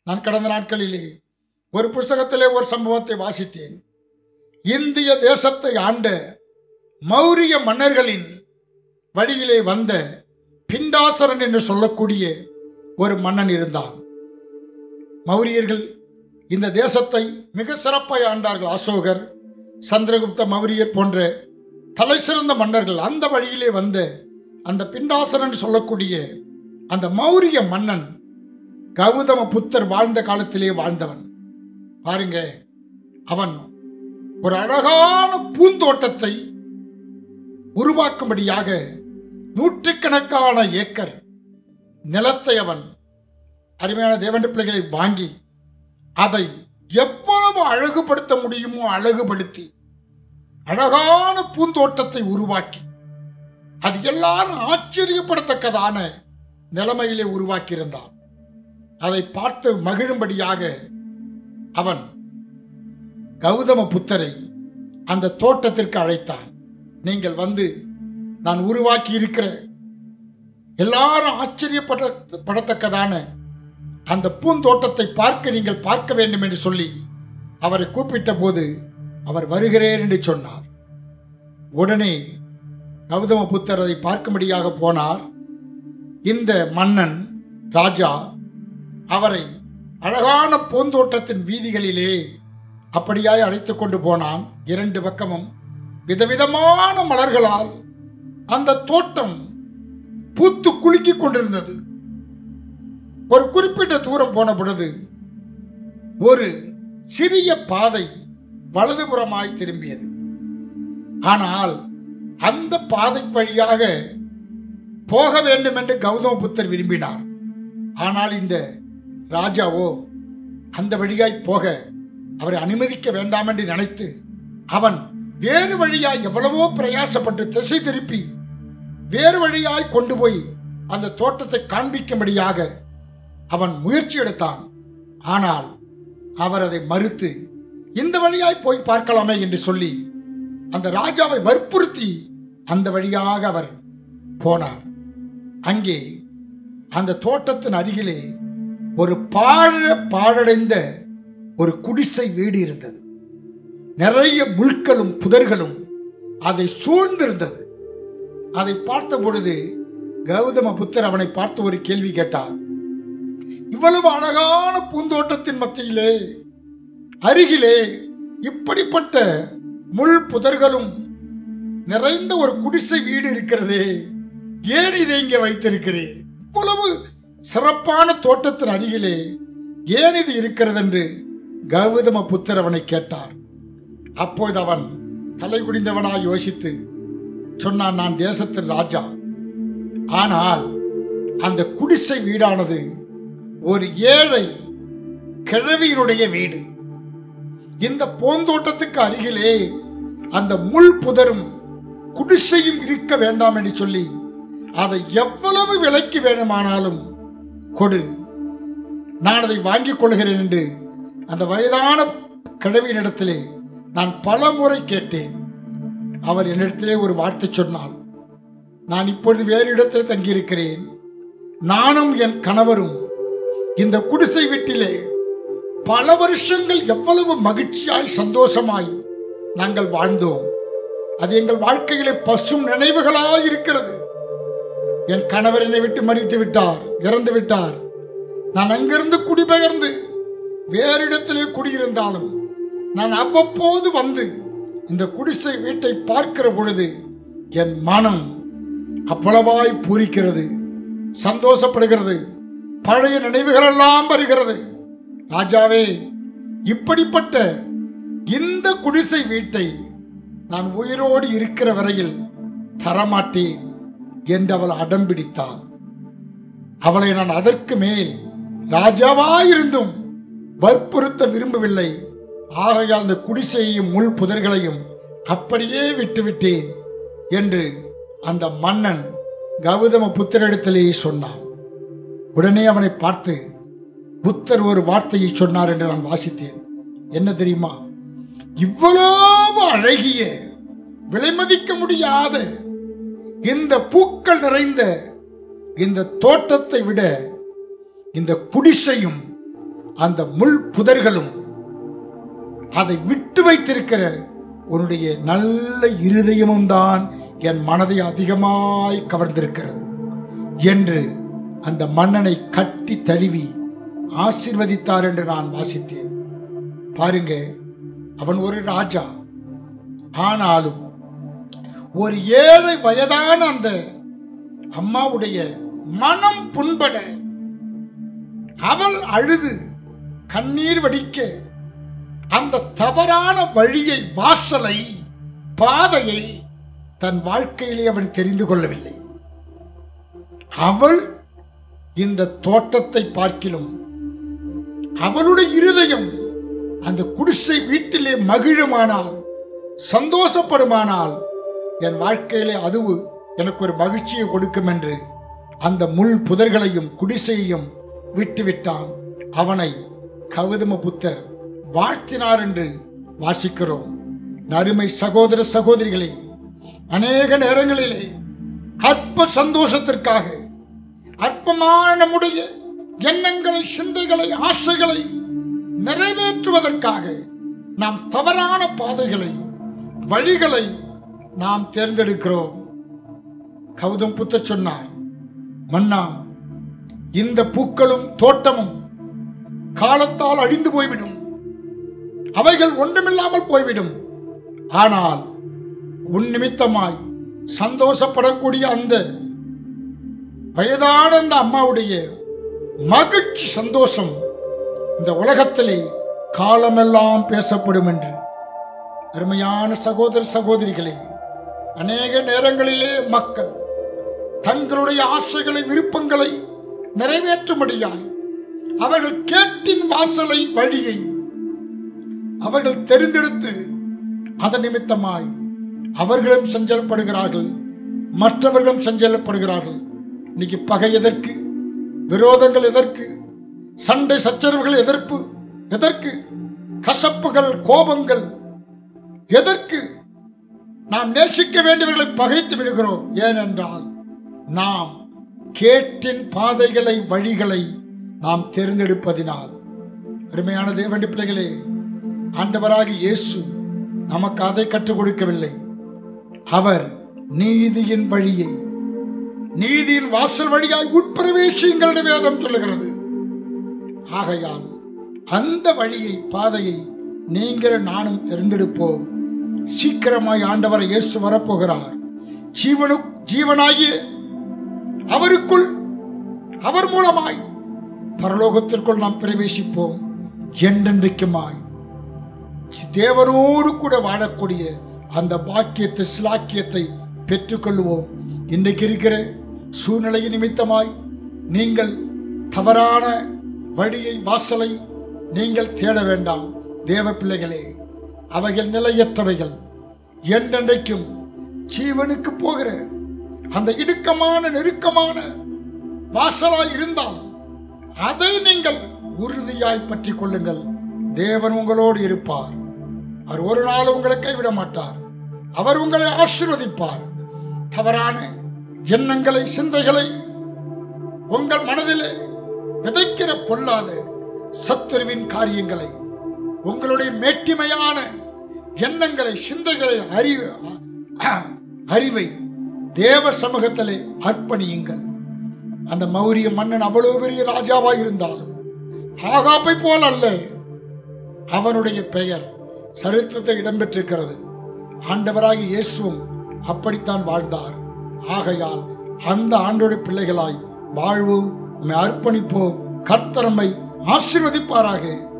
நான் கடந்த நாட்களிலே ஒரு புஸ்தகத்திலே ஒரு சம்பவத்தை வாசித்தேன் இந்திய தேசத்தை ஆண்ட மௌரிய மன்னர்களின் வழியிலே வந்த பிண்டாசரன் என்று சொல்லக்கூடிய ஒரு மன்னன் இருந்தான் மௌரியர்கள் இந்த தேசத்தை மிக சிறப்பாய் ஆண்டார்கள் அசோகர் சந்திரகுப்த மௌரியர் போன்ற தலை சிறந்த மன்னர்கள் அந்த வழியிலே வந்த அந்த பிண்டாசரன் சொல்லக்கூடிய அந்த மௌரிய மன்னன் கௌதம புத்தர் வாழ்ந்த காலத்திலே வாழ்ந்தவன் பாருங்க அவன் ஒரு அழகான பூந்தோட்டத்தை உருவாக்கும்படியாக நூற்றுக்கணக்கான ஏக்கர் நிலத்தை அவன் அருமையான தேவண்ட பிள்ளைகளை வாங்கி அதை எவ்வளவு அழகுபடுத்த முடியுமோ அழகுபடுத்தி அழகான பூந்தோட்டத்தை உருவாக்கி அது எல்லாரும் ஆச்சரியப்படத்தக்கதான நிலைமையிலே உருவாக்கியிருந்தான் அதை பார்த்து மகிழும்படியாக அவன் கௌதம புத்தரை அந்த தோட்டத்திற்கு அழைத்தான் நீங்கள் வந்து நான் உருவாக்கி இருக்கிற எல்லாரும் ஆச்சரியப்பட படத்தக்கதான அந்த பூந்தோட்டத்தை பார்க்க நீங்கள் பார்க்க வேண்டும் என்று சொல்லி அவரை கூப்பிட்ட போது அவர் வருகிறேன் என்று சொன்னார் உடனே கௌதம புத்தர் அதை பார்க்கும்படியாக போனார் இந்த மன்னன் ராஜா அவரை அழகான பூந்தோட்டத்தின் வீதிகளிலே அப்படியாய் அழைத்து கொண்டு போனான் இரண்டு பக்கமும் விதவிதமான மலர்களால் அந்த தோட்டம் பூத்து குலுங்கிக் கொண்டிருந்தது ஒரு குறிப்பிட்ட தூரம் போன பொழுது ஒரு சிறிய பாதை வலதுபுறமாய் திரும்பியது ஆனால் அந்த பாதை வழியாக போக வேண்டும் என்று கௌதம புத்தர் விரும்பினார் ஆனால் இந்த ராஜாவோ அந்த வழியாய் போக அவரை அனுமதிக்க வேண்டாம் என்று நினைத்து அவன் வேறு வழியாய் எவ்வளவோ பிரயாசப்பட்டு திசை திருப்பி வேறு வழியாய் கொண்டு போய் அந்த தோட்டத்தை காண்பிக்கும்படியாக அவன் முயற்சி எடுத்தான் ஆனால் அவர் அதை மறுத்து இந்த வழியாய் போய் பார்க்கலாமே என்று சொல்லி அந்த ராஜாவை வற்புறுத்தி அந்த வழியாக அவர் போனார் அங்கே அந்த தோட்டத்தின் அருகிலே ஒரு பாழ பாழடைந்த ஒரு குடிசை வீடு இருந்தது நிறைய முள்களும் புதர்களும் அதை சூழ்ந்திருந்தது அதை பார்த்த பொழுது கௌதம புத்தர் அவனை பார்த்து ஒரு கேள்வி கேட்டார் இவ்வளவு அழகான பூந்தோட்டத்தின் மத்தியிலே அருகிலே இப்படிப்பட்ட முள் புதர்களும் நிறைந்த ஒரு குடிசை வீடு இருக்கிறதே ஏன் இதை இங்கே வைத்திருக்கிறீர் இவ்வளவு சிறப்பான தோட்டத்தின் அருகிலே ஏன் இது இருக்கிறது என்று கௌதம புத்தர் அவனை கேட்டார் அப்போது அவன் தலை குடிந்தவனாய் யோசித்து சொன்னான் நான் தேசத்தின் ராஜா ஆனால் அந்த குடிசை வீடானது ஒரு ஏழை கிழவியினுடைய வீடு இந்த பூந்தோட்டத்துக்கு அருகிலே அந்த முள் புதரும் குடிசையும் இருக்க வேண்டாம் என்று சொல்லி அதை எவ்வளவு விலைக்கு வேணுமானாலும் கொடு நான் அதை வாங்கிக் கொள்கிறேன் என்று அந்த வயதான கிழவியினிடத்திலே நான் பல முறை கேட்டேன் அவர் என்னிடத்திலே ஒரு வார்த்தை சொன்னாள் நான் இப்பொழுது வேறு இடத்தில் தங்கியிருக்கிறேன் நானும் என் கணவரும் இந்த குடிசை வீட்டிலே பல வருஷங்கள் எவ்வளவு மகிழ்ச்சியாய் சந்தோஷமாய் நாங்கள் வாழ்ந்தோம் அது எங்கள் வாழ்க்கையிலே பசும் நினைவுகளாய் இருக்கிறது என் கணவர் என்னை விட்டு மறித்து விட்டார் இறந்து விட்டார் நான் அங்கிருந்து குடிபெயர்ந்து வேறு இடத்திலே குடியிருந்தாலும் நான் அவ்வப்போது வந்து இந்த குடிசை வீட்டை பார்க்கிற பொழுது என் மனம் அவ்வளவாய் பூரிக்கிறது சந்தோஷப்படுகிறது பழைய நினைவுகள் எல்லாம் வருகிறது ராஜாவே இப்படிப்பட்ட இந்த குடிசை வீட்டை நான் உயிரோடு இருக்கிற வரையில் தரமாட்டேன் என்று அவள் அடம்பிடித்தாள் அவளை நான் அதற்கு மேல் ராஜாவாயிருந்தும் வற்புறுத்த விரும்பவில்லை ஆகையால் அந்த குடிசையையும் முள் புதர்களையும் அப்படியே விட்டுவிட்டேன் என்று அந்த மன்னன் கௌதம புத்தரிடத்திலேயே சொன்னான் உடனே அவனை பார்த்து புத்தர் ஒரு வார்த்தையை சொன்னார் என்று நான் வாசித்தேன் என்ன தெரியுமா இவ்வளவு அழகிய விலைமதிக்க முடியாத இந்த பூக்கள் நிறைந்த இந்த தோட்டத்தை விட இந்த குடிசையும் அந்த முள் புதர்களும் அதை விட்டு வைத்திருக்கிற உன்னுடைய நல்ல இருதயமும் தான் என் மனதை அதிகமாய் கவர்ந்திருக்கிறது என்று அந்த மன்னனை கட்டி தழுவி ஆசீர்வதித்தார் என்று நான் வாசித்தேன் பாருங்க அவன் ஒரு ராஜா ஆனாலும் ஒரு ஏழை வயதான அந்த அம்மாவுடைய மனம் புண்பட அவள் அழுது கண்ணீர் வடிக்க அந்த தவறான வழியை வாசலை பாதையை தன் வாழ்க்கையிலே அவன் தெரிந்து கொள்ளவில்லை அவள் இந்த தோட்டத்தை பார்க்கிலும் அவளுடைய இருதயம் அந்த குடிசை வீட்டிலே மகிழுமானால் சந்தோஷப்படுமானால் என் வாழ்க்கையிலே அதுவு எனக்கு ஒரு மகிழ்ச்சியை கொடுக்கும் என்று அந்த முள் புதர்களையும் குடிசையையும் விட்டுவிட்டான் அவனை கௌதம புத்தர் வாழ்த்தினார் என்று வாசிக்கிறோம் அருமை சகோதர சகோதரிகளே அநேக நேரங்களிலே அற்ப சந்தோஷத்திற்காக அற்பமான நம்முடைய எண்ணங்களை சிந்தைகளை ஆசைகளை நிறைவேற்றுவதற்காக நாம் தவறான பாதைகளை வழிகளை நாம் தேர்ந்தெடுக்கிறோம் கௌதம் புத்த சொன்னார் மன்னா இந்த பூக்களும் தோட்டமும் காலத்தால் அழிந்து போய்விடும் அவைகள் ஒன்றுமில்லாமல் போய்விடும் ஆனால் உன் நிமித்தமாய் சந்தோஷப்படக்கூடிய அந்த வயதான அந்த அம்மாவுடைய மகிழ்ச்சி சந்தோஷம் இந்த உலகத்திலே காலமெல்லாம் பேசப்படும் என்று அருமையான சகோதர சகோதரிகளே அநேக நேரங்களிலே மக்கள் தங்களுடைய ஆசைகளை விருப்பங்களை நிறைவேற்றும்படியாய் அவர்கள் கேட்டின் வாசலை வழியை அவர்கள் தெரிந்தெடுத்து அதன் நிமித்தமாய் அவர்களும் சஞ்சலப்படுகிறார்கள் மற்றவர்களும் சஞ்சலப்படுகிறார்கள் இன்னைக்கு பகை எதற்கு விரோதங்கள் எதற்கு சண்டை சச்சரவுகள் எதிர்ப்பு எதற்கு கசப்புகள் கோபங்கள் எதற்கு நாம் நேசிக்க வேண்டியவர்களை பகைத்து விடுகிறோம் ஏனென்றால் நாம் கேட்டின் பாதைகளை வழிகளை நாம் தேர்ந்தெடுப்பதினால் அருமையான தேவண்டி பிள்ளைகளே ஆண்டவராகி இயேசு நமக்கு அதை கற்றுக் கொடுக்கவில்லை அவர் நீதியின் வழியை நீதியின் வாசல் வழியாய் உட்பிரவேசியுங்கள் என்று வேதம் சொல்லுகிறது ஆகையால் அந்த வழியை பாதையை நீங்கள் நானும் தேர்ந்தெடுப்போம் சீக்கிரமாய் ஆண்டவர் இயேசு வரப்போகிறார் ஜீவனு ஜீவனாகிய அவருக்குள் அவர் மூலமாய் பரலோகத்திற்குள் நாம் பிரவேசிப்போம் என்றென்றைக்குமாய் தேவனோடு கூட வாழக்கூடிய அந்த பாக்கியத்தை சிலாக்கியத்தை பெற்றுக்கொள்வோம் இன்றைக்கு இருக்கிற சூழ்நிலை நிமித்தமாய் நீங்கள் தவறான வழியை வாசலை நீங்கள் தேட வேண்டாம் தேவ பிள்ளைகளே அவைகள் நிலையற்றவைகள் என்றென்றைக்கும் ஜீவனுக்கு போகிற அந்த இடுக்கமான நெருக்கமான வாசலாய் இருந்தாலும் அதை நீங்கள் உறுதியாய் பற்றி கொள்ளுங்கள் தேவன் உங்களோடு இருப்பார் அவர் ஒரு நாள் உங்களை கைவிட மாட்டார் அவர் உங்களை ஆசீர்வதிப்பார் தவறான எண்ணங்களை சிந்தைகளை உங்கள் மனதிலே விதைக்கிற பொல்லாத சத்துருவின் காரியங்களை உங்களுடைய மேட்டிமையான எண்ணங்களை சிந்தைகளை அறிவு அறிவை தேவ சமூகத்திலே அர்ப்பணியுங்கள் அந்த மௌரிய மன்னன் அவ்வளவு பெரிய ராஜாவாய் இருந்தாலும் ஆகாப்பை போல் அல்ல அவனுடைய பெயர் சரித்திரத்தை இடம்பெற்றிருக்கிறது ஆண்டவராகிய இயேசுவும் அப்படித்தான் வாழ்ந்தார் ஆகையால் அந்த ஆண்டோட பிள்ளைகளாய் வாழ்வோம் நம்மை அர்ப்பணிப்போம் கர்த்தரமை ஆசீர்வதிப்பாராக